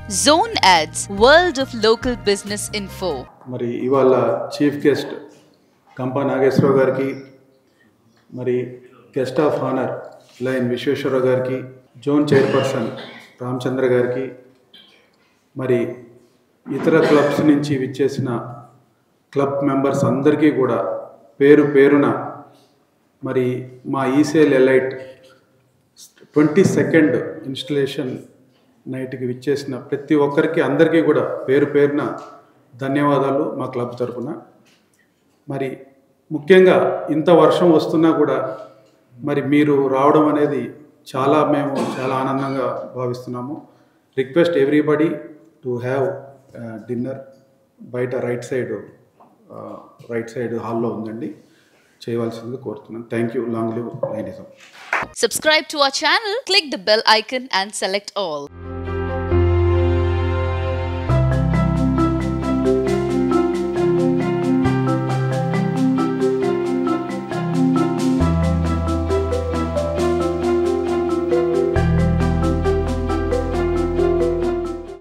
Zone Ads, World of Local Business Info. మరి ఇవాళ chief guest కంపా Nageswara Rao గారికి మరి guest of honour lion Visweswara Rao గారికి జోన్ చైర్పర్సన్ రామచంద్ర గారికి మరి ఇతర క్లబ్స్ నుంచి విచ్చేసిన క్లబ్ మెంబర్స్ అందరికీ కూడా పేరు పేరున మరి మా ఈసేల్ ఎలైట్ ట్వంటీ సెకండ్ ఇన్స్టలేషన్ నైట్కి విచ్చేసిన ప్రతి ఒక్కరికి అందరికీ కూడా పేరు పేరున ధన్యవాదాలు మా క్లబ్ తరఫున మరి ముఖ్యంగా ఇంత వర్షం వస్తున్నా కూడా మరి మీరు రావడం అనేది చాలా మేము చాలా ఆనందంగా భావిస్తున్నాము request everybody to have dinner బయట రైట్ సైడ్ రైట్ సైడ్ హాల్లో ఉందండి చేయవలసింది కోరుతున్నాను thank you long live lionism Subscribe to our channel, click the bell icon, and select all.